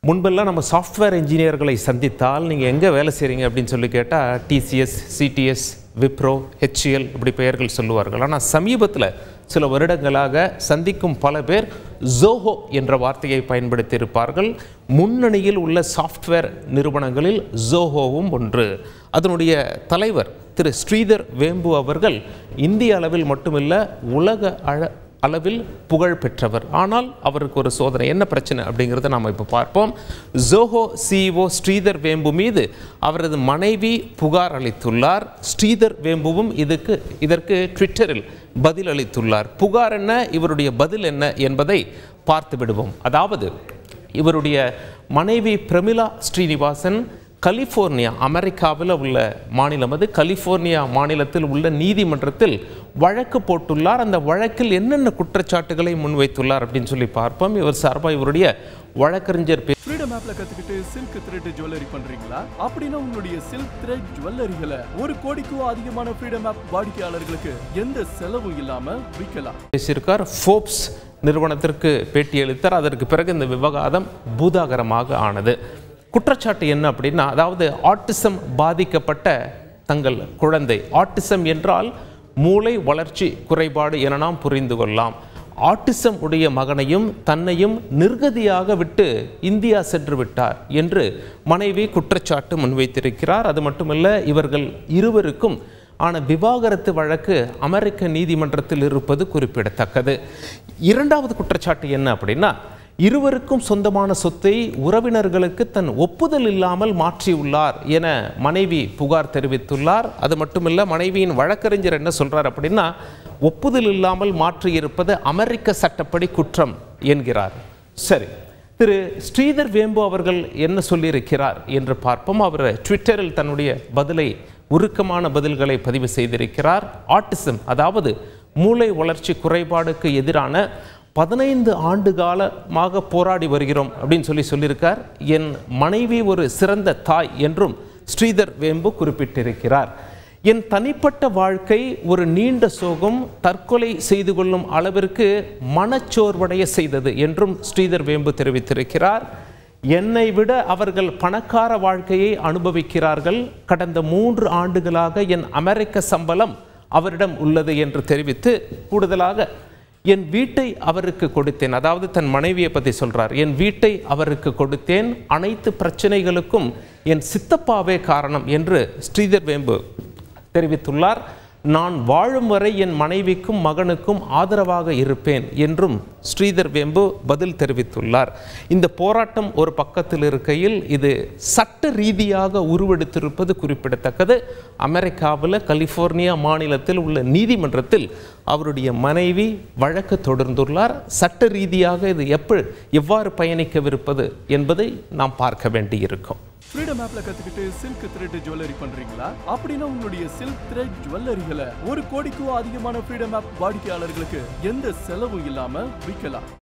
முன்பெல்லாம் நம்ம சாஃப்ட்வேர் இன்ஜினியர்களை சந்தித்தால் நீங்கள் எங்கே வேலை செய்கிறீங்க அப்படின்னு சொல்லி கேட்டால் டிசிஎஸ் சிடிஎஸ் விப்ரோ ஹெச்எல் இப்படி பெயர்கள் சொல்லுவார்கள் ஆனால் சமீபத்தில் சில வருடங்களாக சந்திக்கும் பல பேர் ஜோஹோ என்ற வார்த்தையை பயன்படுத்தி இருப்பார்கள் முன்னணியில் உள்ள சாஃப்ட்வேர் நிறுவனங்களில் ஜோஹோவும் ஒன்று அதனுடைய தலைவர் திரு ஸ்ரீதர் வேம்பு அவர்கள் இந்திய அளவில் மட்டுமில்ல உலக அழ அளவில் புகழ் பெற்றவர் ஆனால் அவருக்கு ஒரு சோதனை என்ன பிரச்சனை அப்படிங்கிறத நாம் இப்போ பார்ப்போம் ஜோஹோ சிஇஓ ஸ்ரீதர் வேம்பு மீது அவரது மனைவி புகார் அளித்துள்ளார் ஸ்ரீதர் வேம்புவும் இதுக்கு இதற்கு ட்விட்டரில் பதில் அளித்துள்ளார் புகார் என்ன இவருடைய பதில் என்ன என்பதை பார்த்து விடுவோம் அதாவது இவருடைய மனைவி பிரமிளா ஸ்ரீனிவாசன் கலிஃபோர்னியா அமெரிக்காவில் உள்ள மாநிலம் அது கலிஃபோர்னியா மாநிலத்தில் உள்ள நீதிமன்றத்தில் வழக்கு போட்டுள்ளார் அந்த வழக்கில் என்னென்ன குற்றச்சாட்டுகளை முன்வைத்துள்ளார் அப்படின்னு சொல்லி பார்ப்போம் இவர் சார்பாக இவருடைய வழக்கறிஞர் பே- ஃப்ரீடம் ஆப்ல கத்துக்கிட்டு சில்க் த்ரெட் ஜுவல்லரி பண்றீங்களா அப்படின்னா உங்களுடைய சில்க் த்ரெட் ஜுவல்லரிகளை ஒரு கோடிக்கும் அதிகமான ஃப்ரீடம் ஆப் வாடிக்கையாளர்களுக்கு எந்த செலவும் இல்லாம விற்கலாம் பேசியிருக்கார் ஃபோப்ஸ் நிறுவனத்திற்கு பேட்டியளித்தார் அதற்கு பிறகு இந்த விவகாரம் பூதாகரமாக ஆனது குற்றச்சாட்டு என்ன அப்படின்னா அதாவது ஆட்டிசம் பாதிக்கப்பட்ட தங்கள் குழந்தை ஆட்டிசம் என்றால் மூளை வளர்ச்சி குறைபாடு என நாம் புரிந்து கொள்ளலாம் ஆட்டிசம் உடைய மகனையும் தன்னையும் நிர்கதியாக விட்டு இந்தியா சென்று விட்டார் என்று மனைவி குற்றச்சாட்டு முன்வைத்திருக்கிறார் அது மட்டுமல்ல இவர்கள் இருவருக்கும் ஆன விவாகரத்து வழக்கு அமெரிக்க நீதிமன்றத்தில் இருப்பது குறிப்பிடத்தக்கது இரண்டாவது குற்றச்சாட்டு என்ன அப்படின்னா இருவருக்கும் சொந்தமான சொத்தை உறவினர்களுக்கு தன் ஒப்புதல் இல்லாமல் மாற்றியுள்ளார் என மனைவி புகார் தெரிவித்துள்ளார் அது மட்டுமில்ல மனைவியின் வழக்கறிஞர் என்ன சொல்றார் அப்படின்னா ஒப்புதல் இல்லாமல் மாற்றியிருப்பது அமெரிக்க சட்டப்படி குற்றம் என்கிறார் சரி திரு ஸ்ரீதர் வேம்பு அவர்கள் என்ன சொல்லியிருக்கிறார் என்று பார்ப்போம் அவர் ட்விட்டரில் தன்னுடைய பதிலை உருக்கமான பதில்களை பதிவு செய்திருக்கிறார் ஆட்டிசம் அதாவது மூளை வளர்ச்சி குறைபாடுக்கு எதிரான பதினைந்து ஆண்டு காலமாக போராடி வருகிறோம் அப்படின்னு சொல்லி சொல்லியிருக்கார் என் மனைவி ஒரு சிறந்த தாய் என்றும் ஸ்ரீதர் வேம்பு குறிப்பிட்டிருக்கிறார் என் தனிப்பட்ட வாழ்க்கை ஒரு நீண்ட சோகம் தற்கொலை செய்து கொள்ளும் அளவிற்கு மனச்சோர்வடைய செய்தது என்றும் ஸ்ரீதர் வேம்பு தெரிவித்திருக்கிறார் என்னை விட அவர்கள் பணக்கார வாழ்க்கையை அனுபவிக்கிறார்கள் கடந்த மூன்று ஆண்டுகளாக என் அமெரிக்க சம்பளம் அவரிடம் உள்ளது என்று தெரிவித்து கூடுதலாக என் வீட்டை அவருக்கு கொடுத்தேன் அதாவது தன் மனைவியை பற்றி சொல்றார் என் வீட்டை அவருக்கு கொடுத்தேன் அனைத்து பிரச்சனைகளுக்கும் என் சித்தப்பாவே காரணம் என்று ஸ்ரீதர் வேம்பு தெரிவித்துள்ளார் நான் வாழும் வரை என் மனைவிக்கும் மகனுக்கும் ஆதரவாக இருப்பேன் என்றும் ஸ்ரீதர் வேம்பு பதில் தெரிவித்துள்ளார் இந்த போராட்டம் ஒரு பக்கத்தில் இருக்கையில் இது சட்ட ரீதியாக உருவெடுத்திருப்பது குறிப்பிடத்தக்கது அமெரிக்காவில் கலிஃபோர்னியா மாநிலத்தில் உள்ள நீதிமன்றத்தில் அவருடைய மனைவி வழக்கு தொடர்ந்துள்ளார் சட்ட ரீதியாக இது எப்ப எவ்வாறு பயணிக்கவிருப்பது என்பதை நாம் பார்க்க வேண்டியிருக்கும் ஃப்ரீடம் ஆப்ல கத்துக்கிட்டு சில்க் த்ரெட் ஜுவல்லரி பண்றீங்களா அப்படின்னா உங்களுடைய சில்க் த்ரெட் ஜுவல்லரிகளை ஒரு கோடிக்கும் அதிகமான ஃப்ரீடம் ஆப் வாடிக்கையாளர்களுக்கு எந்த செலவும் இல்லாம விற்கலாம்